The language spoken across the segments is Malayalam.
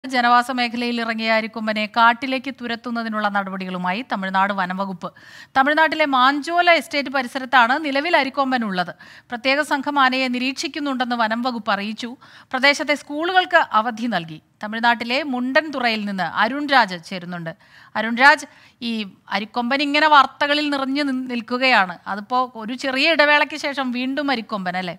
ജനവാസ മേഖലയിൽ ഇറങ്ങിയ അരിക്കൊമ്പനെ കാട്ടിലേക്ക് തുരത്തുന്നതിനുള്ള നടപടികളുമായി തമിഴ്നാട് വനംവകുപ്പ് തമിഴ്നാട്ടിലെ മാഞ്ചോല എസ്റ്റേറ്റ് പരിസരത്താണ് നിലവിൽ അരിക്കൊമ്പൻ ഉള്ളത് പ്രത്യേക സംഘം ആനയെ നിരീക്ഷിക്കുന്നുണ്ടെന്ന് വനം വകുപ്പ് അറിയിച്ചു പ്രദേശത്തെ സ്കൂളുകൾക്ക് അവധി നൽകി തമിഴ്നാട്ടിലെ മുണ്ടൻതുറയിൽ നിന്ന് അരുൺ രാജ് ചേരുന്നുണ്ട് അരുൺ രാജ് ഈ അരിക്കൊമ്പൻ ഇങ്ങനെ വാർത്തകളിൽ നിറഞ്ഞു നി- നിൽക്കുകയാണ് അതിപ്പോൾ ഒരു ചെറിയ ഇടവേളയ്ക്ക് ശേഷം വീണ്ടും അരിക്കൊമ്പൻ അല്ലേ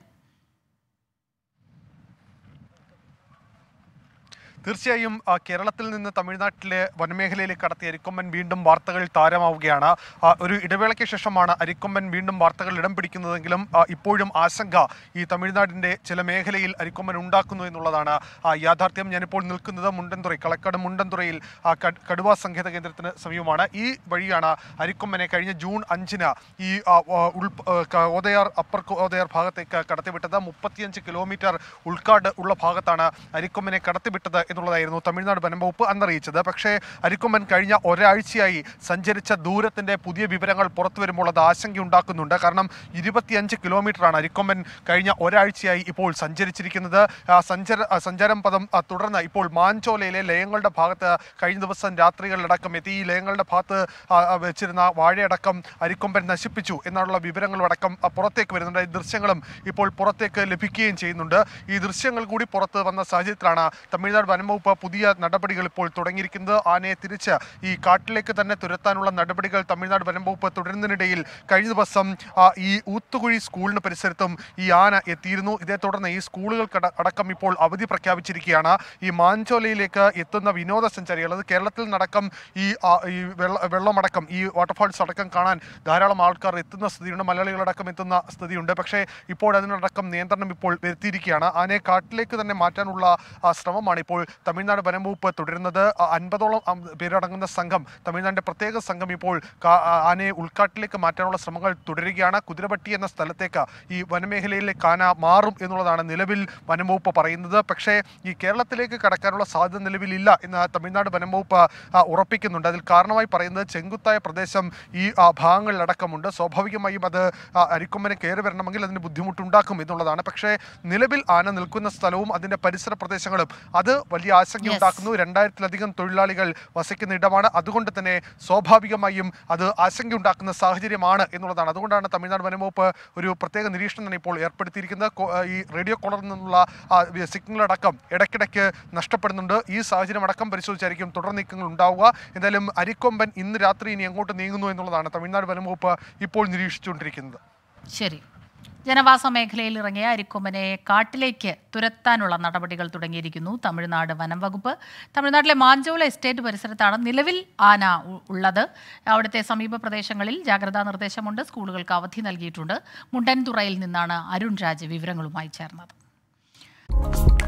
തീർച്ചയായും ആ, കേരളത്തിൽ നിന്ന് തമിഴ്നാട്ടിലെ വനമേഖലയിലേക്ക് കടത്തിയ അരിക്കൊമ്പൻ വീണ്ടും വാർത്തകളിൽ താരമാവുകയാണ് ആ, ഒരു ഇടവേളയ്ക്ക് ശേഷമാണ് അരിക്കൊമ്പൻ വീണ്ടും വാർത്തകൾ ഇടം പിടിക്കുന്നതെങ്കിലും ആ, ഇപ്പോഴും ആശങ്ക ഈ തമിഴ്നാടിൻ്റെ ചില മേഖലയിൽ അരിക്കൊമ്പൻ ഉണ്ടാക്കുന്നു എന്നുള്ളതാണ് ആ, യാഥാർത്ഥ്യം ഞാനിപ്പോൾ നിൽക്കുന്നത് മുണ്ടൻതുറ കളക്കാട് മുണ്ടൻതുറയിൽ ആ, കട്- കടുവ സങ്കേത കേന്ദ്രത്തിന് സമീപമാണ് ഈ വഴിയാണ് അരിക്കൊമ്പനെ കഴിഞ്ഞ ജൂൺ അഞ്ചിന് ഈ ആ, ആ, ഉൾ ആ, ക- ഓതയാർ അപ്പർ ഓതയാർ ഭാഗത്തേക്ക് കടത്തിവിട്ടത് മുപ്പത്തിയഞ്ച് കിലോമീറ്റർ ഉൾക്കാട് ഉള്ള ഭാഗത്താണ് അരിക്കൊമ്പനെ കടത്തിവിട്ടത് എന്നുള്ളതായിരുന്നു തമിഴ്നാട് വനം വകുപ്പ് അന്നറിയിച്ചത് പക്ഷേ അരിക്കൊമ്പൻ കഴിഞ്ഞ ഒരാഴ്ചയായി സഞ്ചരിച്ച ദൂരത്തിന്റെ പുതിയ വിവരങ്ങൾ പുറത്തു വരുമ്പോൾ അത് ആശങ്കയുണ്ടാക്കുന്നുണ്ട് കാരണം ഇരുപത്തിയഞ്ച് കിലോമീറ്ററാണ് അരിക്കൊമ്പൻ കഴിഞ്ഞ ഒരാഴ്ചയായി ഇപ്പോൾ സഞ്ചരിച്ചിരിക്കുന്നത് ആ, സഞ്ചര ആ, സഞ്ചാരം പദം ആ, തുടർന്ന് ഇപ്പോൾ മാഞ്ചോലയിലെ ലയങ്ങളുടെ ഭാഗത്ത് കഴിഞ്ഞ ദിവസം രാത്രികളിലടക്കം എത്തി ഈ ലയങ്ങളുടെ ഭാഗത്ത് ആ, ആ, വെച്ചിരുന്ന വാഴയടക്കം അരിക്കൊമ്പൻ നശിപ്പിച്ചു എന്നുള്ള വിവരങ്ങളും അടക്കം ആ, പുറത്തേക്ക് വരുന്നുണ്ട് ഈ ദൃശ്യങ്ങളും ഇപ്പോൾ പുറത്തേക്ക് ലഭിക്കുകയും ചെയ്യുന്നുണ്ട് ഈ ദൃശ്യങ്ങൾ കൂടി പുറത്ത് വന്ന സാഹചര്യത്തിലാണ് തമിഴ്നാട് വനംവകുപ്പ് പുതിയ നടപടികൾ ഇപ്പോൾ തുടങ്ങിയിരിക്കുന്നത് ആനയെ തിരിച്ച് ഈ കാട്ടിലേക്ക് തന്നെ തുരത്താനുള്ള നടപടികൾ തമിഴ്നാട് വനംവകുപ്പ് തുടരുന്നതിനിടയിൽ കഴിഞ്ഞ ദിവസം ആ, ഈ ഊത്തുകുഴി സ്കൂളിന് പരിസരത്തും ഈ ആന എത്തിയിരുന്നു ഇതേ തുടർന്ന് ഈ സ്കൂളുകൾക്ക് അട- അടക്കം ഇപ്പോൾ അവധി പ്രഖ്യാപിച്ചിരിക്കുകയാണ് ഈ മാഞ്ചോലയിലേക്ക് എത്തുന്ന വിനോദസഞ്ചാരികൾ അത് കേരളത്തിൽ നടക്കം ഈ ആ, ഈ വെള്ള വെള്ളമടക്കം ഈ വാട്ടർഫാൾസ് അടക്കം കാണാൻ ധാരാളം ആൾക്കാർ എത്തുന്ന സ്ഥിതിയുണ്ട് മലയാളികളടക്കം എത്തുന്ന സ്ഥിതിയുണ്ട് പക്ഷേ ഇപ്പോൾ അതിനടക്കം നിയന്ത്രണം ഇപ്പോൾ വരുത്തിയിരിക്കുകയാണ് ആനയെ കാട്ടിലേക്ക് തന്നെ മാറ്റാനുള്ള ആ, ശ്രമമാണ് ഇപ്പോൾ തമിഴ്നാട് വനം വകുപ്പ് തുടരുന്നത് ആ, അൻപതോളം അം, പേരടങ്ങുന്ന സംഘം തമിഴ്നാടിന്റെ പ്രത്യേക സംഘം ഇപ്പോൾ കാ- ആ, ആനയെ ഉൾക്കാട്ടിലേക്ക് മാറ്റാനുള്ള ശ്രമങ്ങൾ തുടരുകയാണ് കുതിരപട്ടി എന്ന സ്ഥലത്തേക്ക് ഈ വനമേഖലയിലേക്ക് ആന മാറും എന്നുള്ളതാണ് നിലവിൽ വനം വകുപ്പ് പറയുന്നത് പക്ഷേ ഈ കേരളത്തിലേക്ക് കടക്കാനുള്ള സാധ്യത നിലവിലില്ല എന്ന് തമിഴ്നാട് വനം വകുപ്പ് ആ, ഉറപ്പിക്കുന്നുണ്ട് അതിൽ കാരണമായി പറയുന്നത് ചെങ്കുത്തായ പ്രദേശം ഈ ആ, ഭാഗങ്ങളിലടക്കമുണ്ട് സ്വാഭാവികമായും അത് ആ, അരിക്കൊമ്പനെ കയറി വരണമെങ്കിൽ അതിന് ബുദ്ധിമുട്ടുണ്ടാക്കും എന്നുള്ളതാണ് പക്ഷേ നിലവിൽ ആന നിൽക്കുന്ന സ്ഥലവും അതിന്റെ പരിസര പ്രദേശങ്ങളും അത് വലിയ ആശങ്ക ഉണ്ടാക്കുന്നു രണ്ടായിരത്തിലധികം തൊഴിലാളികൾ വസിക്കുന്ന ഇടമാണ് അതുകൊണ്ട് തന്നെ സ്വാഭാവികമായും അത് ആശങ്ക ഉണ്ടാക്കുന്ന സാഹചര്യമാണ് എന്നുള്ളതാണ് അതുകൊണ്ടാണ് തമിഴ്നാട് വനംവകുപ്പ് ഒരു പ്രത്യേക നിരീക്ഷണം തന്നെ ഇപ്പോൾ ഏർപ്പെടുത്തിയിരിക്കുന്നത് കൊ- ഈ റേഡിയോ കോളറിൽ നിന്നുള്ള സിഗ്നൽ അടക്കം ഇടയ്ക്കിടയ്ക്ക് നഷ്ടപ്പെടുന്നുണ്ട് ഈ സാഹചര്യം അടക്കം പരിശോധിച്ചായിരിക്കും തുടർ നീക്കങ്ങൾ ഉണ്ടാവുക എന്തായാലും അരിക്കൊമ്പൻ ഇന്ന് രാത്രി ഇനി എങ്ങോട്ട് നീങ്ങുന്നു എന്നുള്ളതാണ് തമിഴ്നാട് വനംവകുപ്പ് ഇപ്പോൾ നിരീക്ഷിച്ചുകൊണ്ടിരിക്കുന്നത് ശരി ജനവാസ മേഖലയിൽ ഇറങ്ങിയ അരിക്കൊമ്പനെ കാട്ടിലേക്ക് തുരത്താനുള്ള നടപടികൾ തുടങ്ങിയിരിക്കുന്നു തമിഴ്നാട് വനം വകുപ്പ് തമിഴ്നാട്ടിലെ മാഞ്ചോല എസ്റ്റേറ്റ് പരിസരത്താണ് നിലവിൽ ആന ഉ- ഉള്ളത് അവിടുത്തെ സമീപ പ്രദേശങ്ങളിൽ ജാഗ്രതാ നിർദ്ദേശമുണ്ട് സ്കൂളുകൾക്ക് അവധി നൽകിയിട്ടുണ്ട് മുണ്ടൻതുറയിൽ നിന്നാണ് അരുൺ രാജ് വിവരങ്ങളുമായി ചേർന്നത്